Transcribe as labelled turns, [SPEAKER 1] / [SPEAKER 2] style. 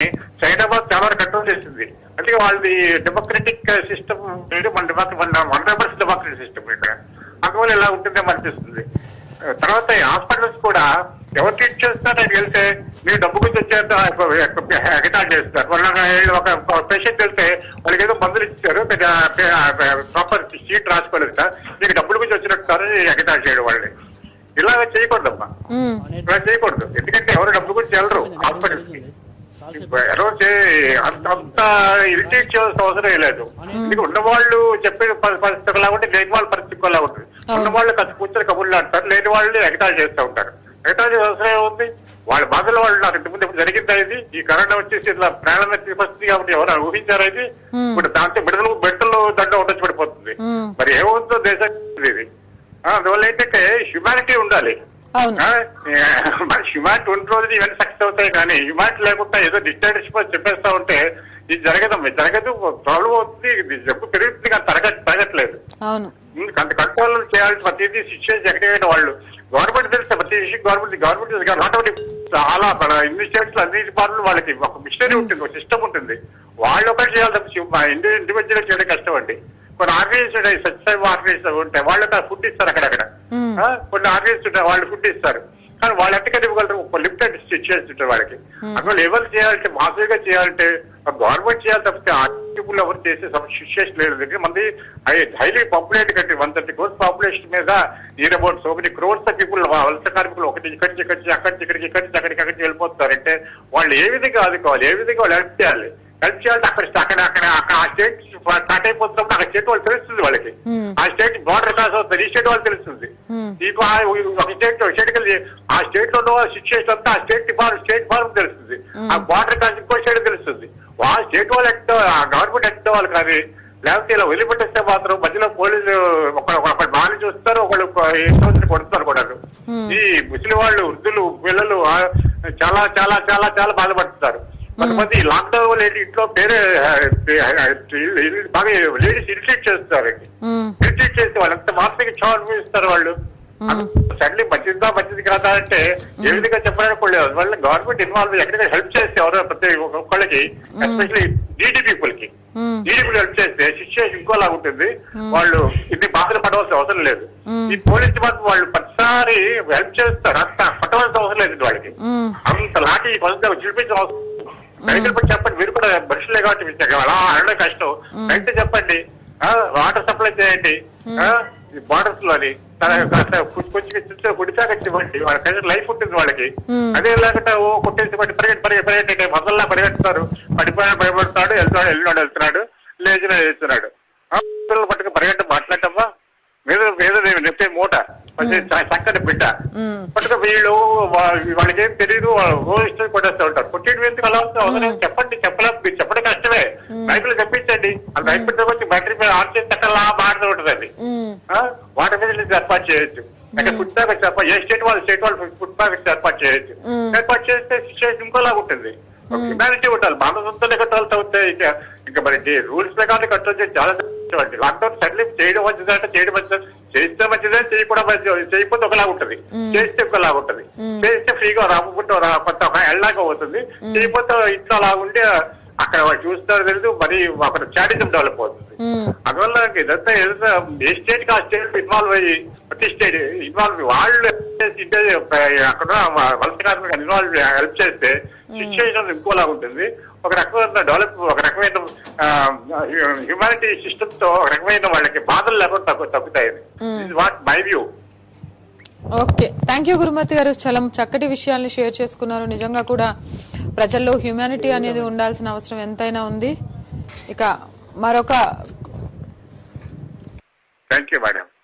[SPEAKER 1] సైనాబాద్ చాలా కంట్రోల్ చేసింది అంటే వాళ్ళది డెమోక్రటిక్ సిస్టమ్ మన డెమోక్రటీ మన వన్ మెంబర్స్ డెమోక్రటిక్ సిస్టమ్ ఇక్కడ అందువల్ల ఇలా ఉంటుందేమో అనిపిస్తుంది ఆ, తర్వాత ఈ హాస్పిటల్స్ కూడా ఎవరు ట్రీట్ చేస్తారో అని వెళ్తే మీరు డబ్బు గురించి వచ్చేంత ఎగటాల్ చేస్తారు వాళ్ళ ఒక పేషెంట్ వెళ్తే వాళ్ళకి ఏదో మందులు ఇచ్చారు ప్రాపర్ సీట్ రాసుకోలేదు సార్ మీకు డబ్బుల గురించి వచ్చినట్టు సార్ ఎగటాల్ చేయడం వాళ్ళని ఇలాగ చేయకూడదమ్మా
[SPEAKER 2] ఉమ్,
[SPEAKER 1] ఇలా చేయకూడదు ఎందుకంటే ఎవరు డబ్బు గురించి వెళ్ళరు హాస్పిటల్స్ కి ఎవరో చే- అంత అంత ఇరిటేట్ చేయాల్సిన అవసరం లేదు ఎందుకంటే ఉన్న వాళ్ళు చెప్పే ప- పరిస్థితి ఒకలా ఉంటే లేని వాళ్ళ పరిస్థితి ఒకలా ఉంటుంది ఉన్న వాళ్ళు కాస్త కూర్చొని కబుర్లు ఆడతారు లేని వాళ్ళు ఎగతాళి చేస్తూ ఉంటారు ఎగతాళి చేసే అవసరం ఏముంది వాళ్ళ బాధలు వాళ్ళు నాకు ఇంతకుముందు ఇప్పుడు జరిగిందా ఇది ఈ కరోనా వచ్చేసి ఇట్లా ప్రాణం తీసుకొస్తుంది కాబట్టి ఎవరు ఊహించారా ఇది ఇప్పుడు దాంతో బిడ్డలు బిడ్డలు దండ ఉండొచ్చి పడిపోతుంది
[SPEAKER 2] మ్మ్.
[SPEAKER 1] మరి ఏమవుతుందో దేశం ఇది ఆ, అందువల్ల ఏంటంటే హ్యుమానిటీ ఉండాలి
[SPEAKER 2] అవును
[SPEAKER 1] ఆ, మరి హ్యుమానిటీ ఉన్న రోజులు ఇవన్నీ సక్సెస్ అవుతాయి కానీ హ్యుమానిటీ లేకుండా ఏదో డిస్టాటిస్ఫై చెప్పేస్తా ఉంటే ఇది జరగదమ్మా ఇది జరగదు ప్రాబ్లం అవుతుంది ఇది జబ్బు పెరుగుతుంది కానీ తరగ తరగట్లేదు
[SPEAKER 2] అవును
[SPEAKER 1] అంత కంట్రోల్ చేయాల్సి ప్రతిదీ సిచ్యువేషన్ ఎక్కడైనా వాళ్ళు గవర్నమెంట్ తెలిస్తే ప్రతి విషయం గవర్నమెంట్ గవర్నమెంట్ నాట్ ఓన్లీ చాలా మన ఇన్ని స్టేట్స్ అన్ని డిపార్ట్మెంట్ వాళ్ళకి ఒక మిషనరీ ఉంటుంది ఒక సిస్టమ్ ఉంటుంది వాళ్ళు ఒకటి చేయాలి తప్ప ఇండివిజువల్ చేయడం కష్టం అండి కొన్ని ఆర్గనైజేషన్ సబ్స్క్రైబ్ ఆర్గనైజేషన్ ఉంటాయి వాళ్ళు ఫుడ్ ఇస్తారు అక్కడక్కడ
[SPEAKER 2] Hmm.
[SPEAKER 1] ఆ, కొన్ని ఆర్గనైజేషన్ ఉంటాయి వాళ్ళు ఫుడ్ ఇస్తారు కానీ వాళ్ళు ఎంతకని ఇవ్వగలరు ఒక లిమిటెడ్ చేస్తుంటారు వాళ్ళకి అందువల్ల ఎవరు చేయాలంటే మాసులుగా చేయాలంటే గవర్నమెంట్ చేయాలి తప్పితే ఆ పీపుల్ ఎవరు చేసే సిచ్యువేషన్ లేదు ఎందుకంటే మంది highly populate country one thirty crores population మీద near about so many crores people వలస కార్మికులు ఒకటి ఇక్కడి నుంచి ఇక్కడి నుంచి అక్కడి నుంచి ఇక్కడికి ఇక్కడి నుంచి అక్కడికి అక్కడికి వెళ్ళిపోతారంటే వాళ్ళు ఏ విధంగా ఆదుకోవాలి ఏ విధంగా వాళ్ళు హెల్ప్ చేయాలి హెల్ప్ చేయాలంటే అక్కడ అక్కడ అక్కడ అక్కడ ఆ స్టేట్ స్టార్ట్ అయిపోతున్నప్పుడు ఆ స్టేట్ వాళ్ళు తెలుస్తుంది వాళ్ళకి
[SPEAKER 2] Hmm.
[SPEAKER 1] ఆ స్టేట్ బార్డర్ క్రాస్ అవుతుంది ఈ స్టేట్ వాళ్ళు తెలుస్తుంది
[SPEAKER 2] Hmm.
[SPEAKER 1] మీకు ఆ ఒక స్టేట్ స్టేట్ కలిసి ఆ స్టేట్ లో ఉన్న సిచ్యువేషన్ అంతా ఆ స్టేట్ డిపార్ట్మెంట్ స్టేట్ ఫార్మ్ తెలుస్తుంది ఆ బార్డర్ క్రాస్ ఇంకో స్టేట్ తెలుస్తుంది ఆ స్టేట్ వాళ్ళు ఎట్టో ఆ గవర్నమెంట్ ఎట్టో వాళ్ళు కానీ లేకపోతే ఇలా వదిలిపెట్టేస్తే మాత్రం మధ్యలో పోలీసులు ఒక ఒకళ్ళు బాగా చూస్తారు ఒకళ్ళు ఇంట్లో కొడుతున్నారు కూడా ఈ ముసలి వాళ్ళు వృద్ధులు పిల్లలు ఆ, చాలా చాలా చాలా చాలా బాధపడుతున్నారు కొంతమంది లాక్డౌన్ వల్ల ఏంటి ఇంట్లో వేరే ఆ, ఆ, ఇల్లు బాగా లేడీస్ ఇరిటేట్ చేస్తారండి
[SPEAKER 2] ఉమ్,
[SPEAKER 1] ఇరిటేట్ చేస్తే వాళ్ళు ఎంత మానసిక చావు అనుభవిస్తారు వాళ్ళు సడన్లీ మంచిదా మంచిది కాదా అంటే ఏ విధంగా చెప్పడానికి కూడా లేదు వాళ్ళ గవర్నమెంట్ ఇన్వాల్వ్ ఎక్కడికైనా హెల్ప్ చేస్తే ఎవరో ప్రతి ఒక్కళ్ళకి ఎస్పెషల్లీ నీటి పీపుల్ కి
[SPEAKER 2] ఉమ్,
[SPEAKER 1] నీటి పీపుల్ హెల్ప్ చేస్తే సిచ్యువేషన్ ఇంకోలా ఉంటుంది వాళ్ళు ఇన్ని బాధలు పడవలసిన అవసరం లేదు
[SPEAKER 2] మ్మ్.
[SPEAKER 1] ఈ పోలీస్ మాత్రం వాళ్ళు ప్రతిసారి హెల్ప్ చేస్తారు అంత పట్టవలసిన అవసరం లేదు వాళ్ళకి
[SPEAKER 2] ఉమ్,
[SPEAKER 1] అంత లాంటి కొంత చూపించిన అవసరం రైతులు కూడా చెప్పండి మీరు కూడా మనుషులే కాబట్టి మీకు అలా అనడం కష్టం రైతు చెప్పండి ఆ, వాటర్ సప్లై చేయండి బార్డర్స్ లోని తన- కాస్త కొంచెం కొంచెం చిన్న కుడిచాక ఇవ్వండి వాళ్ళకి లైఫ్ ఉంటుంది వాళ్ళకి
[SPEAKER 2] Hmm.
[SPEAKER 1] అదే లేకుండా ఓ కొట్టేసి పట్టి పరిగెట్టి పరిగెట్టి పరిగెట్టి మొదల్లా పరిగెత్తుతారు పడిపోయిన భయపడుతున్నాడు వెళ్తున్నాడు వెళ్ళినాడు వెళ్తున్నాడు లేచిన వెళ్తున్నాడు పిల్లలు పట్టుకు పరిగెట్టి మాట్లాడటమ్మా మీద మీద నెప్పే మూట కొంచెం చ- చక్కని బిడ్డ
[SPEAKER 2] ఉమ్,
[SPEAKER 1] పట్టుక వీళ్ళు వా- వాళ్ళకి ఏం తెలియదు వాళ్ళు ఓ ఇష్టం కొట్టేస్తూ ఉంటారు కొట్టేయడం ఎందుకు అలా ఉంది? అవసరం చెప్పండి చెప్పలేము మీరు చెప్పడం కష్టమే రైతులు చెప్పించండి ఆ రైతు బిడ్డ వచ్చి బ్యాటరీ మీద ఆన్ చేసి అలా మారుతూ ఉంటుంది అది
[SPEAKER 2] ఉమ్,
[SPEAKER 1] ఆ? వాటి మీద నుంచి ఏర్పాటు చేయొచ్చు అంటే ఫుడ్ ప్యాకెట్స్ ఏర్పాటు ఏ స్టేట్ వాళ్ళు స్టేట్ వాళ్ళు ఫుడ్ ప్యాకెట్స్ ఏర్పాటు చేయొచ్చు
[SPEAKER 2] మ్మ్.
[SPEAKER 1] ఏర్పాటు చేస్తే సిచ్యువేషన్ ఇంకోలా ఉంటుంది హ్యుమానిటీ ఉండాలి మన సొంతలే కట్టాలి అవుతే ఇక ఇంకా మరి రూల్స్ ప్రకారం కంట్రోల్ చేసి చాలా కష్టమండి లాక్డౌన్ సడన్లీ చేయడం మంచిదంటే చేయడం మంచిది చేస్తే మంచిదే చేయకుండా మంచిది చేయకపోతే ఒకలా ఉంటుంది చేస్తే ఒకలా ఉంటుంది చేస్తే ఫ్రీగా రాకుండా రా కొంత ఒక ఎళ్ళాగా అవుతుంది చేయకపోతే ఇంట్లో అలా ఉండి అక్కడ వాళ్ళు చూస్తారో తెలియదు మరి అక్కడ చారిజం డెవలప్ అవుతుంది
[SPEAKER 2] ఉమ్,
[SPEAKER 1] అందువల్ల ఇదంతా ఏదైనా ఏ స్టేట్ కి ఆ స్టేట్ ఇన్వాల్వ్ అయ్యి ప్రతి స్టేట్ ఇన్వాల్వ్ వాళ్ళు చేసి ఇదే అక్కడ వలస కార్మికులు ఇన్వాల్వ్ హెల్ప్ చేస్తే సిచ్యువేషన్ ఇంకోలా ఉంటుంది ఒక రకమైన డెవలప్ ఒక రకమైన హ్యూమానిటీ సిస్టమ్ తో ఒక రకమైన వాళ్ళకి బాధలు లేకుండా తగ్గు తగ్గుతాయి what my view
[SPEAKER 2] okay thank you Gurumurthy గారు చాలా చక్కటి విషయాల్ని షేర్ చేసుకున్నారు నిజంగా కూడా ప్రజల్లో హ్యూమానిటీ అనేది ఉండాల్సిన అవసరం ఎంతైనా ఉంది ఇక మరొక
[SPEAKER 1] థ్యాంక్ యూ మేడం